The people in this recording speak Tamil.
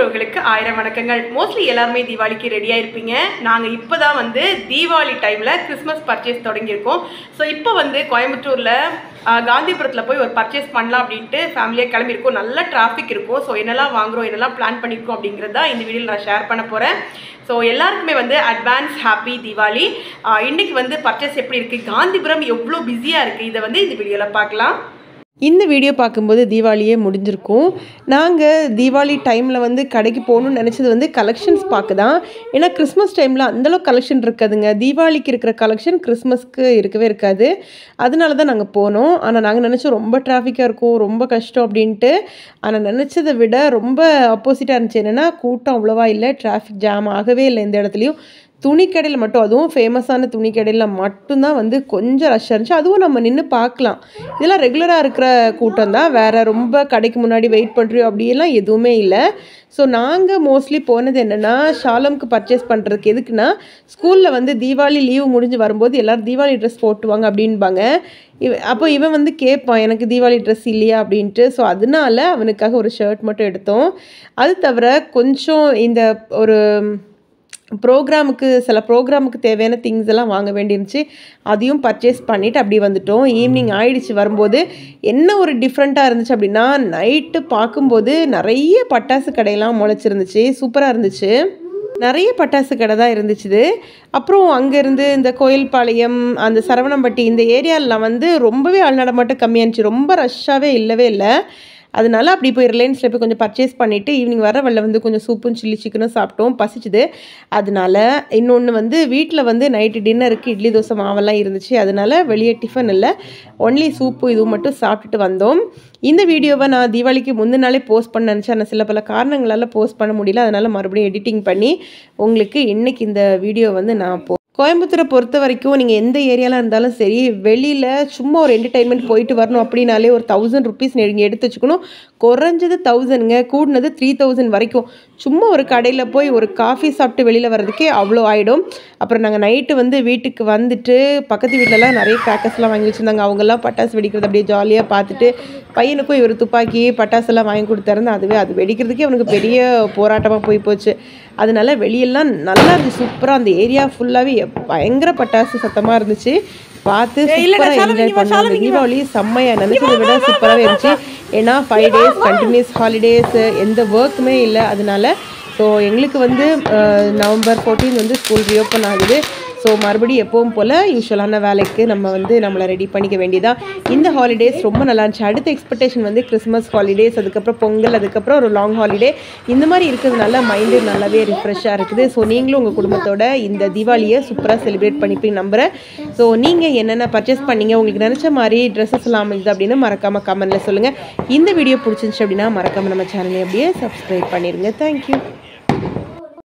உறவுகளுக்கு ஆயிரம் வணக்கங்கள் மோஸ்ட்லி எல்லாருமே தீபாவளிக்கு ரெடியாக இருப்பீங்க நாங்கள் இப்போ தான் வந்து தீபாவளி டைமில் கிறிஸ்மஸ் பர்ச்சேஸ் தொடங்கியிருக்கோம் ஸோ இப்போ வந்து கோயம்புத்தூரில் காந்திபுரத்தில் போய் ஒரு பர்ச்சேஸ் பண்ணலாம் அப்படின்ட்டு ஃபேமிலியாக கிளம்பியிருக்கோம் நல்ல டிராஃபிக் இருக்கும் ஸோ என்னெல்லாம் வாங்குறோம் என்னெல்லாம் பிளான் பண்ணியிருக்கோம் அப்படிங்கிறது தான் இந்த வீடியோவில் நான் ஷேர் பண்ண போகிறேன் ஸோ எல்லாருக்குமே வந்து அட்வான்ஸ் ஹாப்பி தீபாவளி ஆஹ் இன்னைக்கு வந்து பர்ச்சேஸ் எப்படி இருக்குது காந்திபுரம் எவ்வளோ பிஸியாக இருக்குது இதை வந்து இந்த வீடியோவில் பார்க்கலாம் இந்த வீடியோ பார்க்கும்போது தீபாவளியே முடிஞ்சிருக்கும் நாங்கள் தீபாவளி டைமில் வந்து கடைக்கு போகணும்னு நினச்சது வந்து கலெக்ஷன்ஸ் பார்க்க தான் ஏன்னா கிறிஸ்மஸ் டைமில் அந்தளவுக்கு கலெக்ஷன் இருக்காதுங்க தீபாவளிக்கு இருக்கிற கலெக்ஷன் கிறிஸ்மஸ்க்கு இருக்கவே இருக்காது அதனால தான் நாங்கள் போனோம் ஆனால் நாங்கள் நினச்சோம் ரொம்ப டிராஃபிக்காக இருக்கும் ரொம்ப கஷ்டம் அப்படின்ட்டு ஆனால் நினச்சதை விட ரொம்ப ஆப்போசிட்டாக இருந்துச்சு என்னென்னா கூட்டம் அவ்வளோவா இல்லை டிராஃபிக் ஜாம் ஆகவே இல்லை எந்த இடத்துலையும் துணிக்கடையில் மட்டும் அதுவும் ஃபேமஸான துணிக்கடையில் மட்டும்தான் வந்து கொஞ்சம் ரஷ்ஷாக இருந்துச்சு அதுவும் நம்ம நின்று பார்க்கலாம் இதெல்லாம் ரெகுலராக இருக்கிற கூட்டம் தான் வேறு ரொம்ப கடைக்கு முன்னாடி வெயிட் பண்ணுறியோ அப்படியெல்லாம் எதுவுமே இல்லை ஸோ நாங்கள் மோஸ்ட்லி போனது என்னென்னா ஷாலம்க்கு பர்ச்சேஸ் பண்ணுறதுக்கு எதுக்குன்னா ஸ்கூலில் வந்து தீபாவளி லீவு முடிஞ்சு வரும்போது எல்லோரும் தீபாவளி ட்ரெஸ் போட்டுவாங்க அப்படின்பாங்க இவ அப்போ இவன் வந்து கேட்பான் எனக்கு தீபாவளி ட்ரெஸ் இல்லையா அப்படின்ட்டு ஸோ அதனால அவனுக்காக ஒரு ஷர்ட் மட்டும் எடுத்தோம் அது தவிர கொஞ்சம் இந்த ஒரு ப்ரோக்ராமுக்கு சில ப்ரோக்ராமுக்கு தேவையான திங்ஸ் எல்லாம் வாங்க வேண்டியிருந்துச்சு அதையும் பர்ச்சேஸ் பண்ணிவிட்டு அப்படி வந்துட்டோம் ஈவினிங் ஆயிடுச்சு வரும்போது என்ன ஒரு டிஃப்ரெண்ட்டாக இருந்துச்சு அப்படின்னா நைட்டு பார்க்கும்போது நிறைய பட்டாசு கடையெல்லாம் முளைச்சிருந்துச்சு சூப்பராக இருந்துச்சு நிறைய பட்டாசு கடை தான் இருந்துச்சு அப்புறம் அங்கேருந்து இந்த கோயில்பாளையம் அந்த சரவணம்பட்டி இந்த ஏரியாலலாம் வந்து ரொம்பவே ஆள் நடமாட்டம் கம்மியாக இருந்துச்சு ரொம்ப ரஷ்ஷாகவே இல்லவே இல்லை அதனால அப்படி போய் ரிலையன்ஸில் போய் கொஞ்சம் பர்ச்சேஸ் பண்ணிவிட்டு ஈவினிங் வர வெளில வந்து கொஞ்சம் சூப்பும் சில்லி சிக்கனும் சாப்பிட்டோம் பசிச்சுது அதனால இன்னொன்று வந்து வீட்டில் வந்து நைட்டு டின்னருக்கு இட்லி தோசை மாவெல்லாம் இருந்துச்சு அதனால வெளியே டிஃபன் இல்லை ஒன்லி சூப்பு இதுவும் மட்டும் சாப்பிட்டுட்டு வந்தோம் இந்த வீடியோவை நான் தீபாவளிக்கு முந்தின நாளே போஸ்ட் பண்ண நினச்சேன் ஆனால் சில பல காரணங்களால் போஸ்ட் பண்ண முடியல அதனால் மறுபடியும் எடிட்டிங் பண்ணி உங்களுக்கு இன்றைக்கி இந்த வீடியோ வந்து நான் போ கோயம்புத்தூரை பொறுத்த வரைக்கும் நீங்கள் எந்த ஏரியாவில் இருந்தாலும் சரி வெளியில் சும்மா ஒரு என்டர்டைன்மெண்ட் போயிட்டு வரணும் அப்படின்னாலே ஒரு தௌசண்ட் ருபீஸ் நீங்கள் எடுத்து வச்சுக்கணும் குறைஞ்சது தௌசண்ட்ங்க கூடினது த்ரீ தௌசண்ட் வரைக்கும் சும்மா ஒரு கடையில் போய் ஒரு காஃபி சாப்பிட்டு வெளியில் வர்றதுக்கே அவ்வளோ ஆகிடும் அப்புறம் நாங்கள் நைட்டு வந்து வீட்டுக்கு வந்துட்டு பக்கத்து வீட்டிலலாம் நிறைய கிராக்கர்ஸ்லாம் வாங்கி வச்சுருந்தாங்க அவங்கெல்லாம் பட்டாசு வெடிக்கிறது அப்படியே ஜாலியாக பார்த்துட்டு பையனுக்கும் இவர் துப்பாக்கி பட்டாசெல்லாம் வாங்கி கொடுத்தாருன்னு அதுவே அது வெடிக்கிறதுக்கே அவனுக்கு பெரிய போராட்டமாக போய் போச்சு அதனால வெளியெல்லாம் நல்லா இருந்துச்சு சூப்பராக அந்த ஏரியா ஃபுல்லாகவே பயங்கர பட்டாசு சத்தமாக இருந்துச்சு பார்த்து சூப்பராக என்ஜாய் பண்ணோம் அந்த தீபாவளி செம்மையாக நினச்சதை விட சூப்பராகவே இருந்துச்சு ஏன்னா ஃபைவ் டேஸ் கண்டினியூஸ் ஹாலிடேஸ் எந்த ஒர்க்குமே இல்லை அதனால ஸோ எங்களுக்கு வந்து அஹ், நவம்பர் ஃபோர்டீன் வந்து ஸ்கூல் ரீஓப்பன் ஆகுது ஸோ மறுபடியும் எப்பவும் போல் யூஸ்வலான வேலைக்கு நம்ம வந்து நம்மளை ரெடி பண்ணிக்க வேண்டியதான் இந்த ஹாலிடேஸ் ரொம்ப நல்லா இருந்துச்சு அடுத்த எக்ஸ்பெக்டேஷன் வந்து கிறிஸ்மஸ் ஹாலிடேஸ் அதுக்கப்புறம் பொங்கல் அதுக்கப்புறம் ஒரு லாங் ஹாலிடே இந்த மாதிரி இருக்கிறதுனால மைண்டு நல்லாவே ரிஃப்ரெஷ்ஷாக இருக்குது ஸோ நீங்களும் உங்கள் குடும்பத்தோட இந்த தீபாவளியை சூப்பராக செலிப்ரேட் பண்ணிப்பீங்க நம்புகிறேன் ஸோ நீங்கள் என்னென்ன பர்ச்சேஸ் பண்ணீங்க உங்களுக்கு நினச்ச மாதிரி ட்ரெஸ்ஸஸ் எல்லாம் அமைஞ்சது அப்படின்னு மறக்காமல் கமெண்ட்டில் சொல்லுங்கள் இந்த வீடியோ பிடிச்சிருந்துச்சு அப்படின்னா மறக்காமல் நம்ம சேனலை அப்படியே சப்ஸ்கிரைப் பண்ணிடுங்க தேங்க்யூ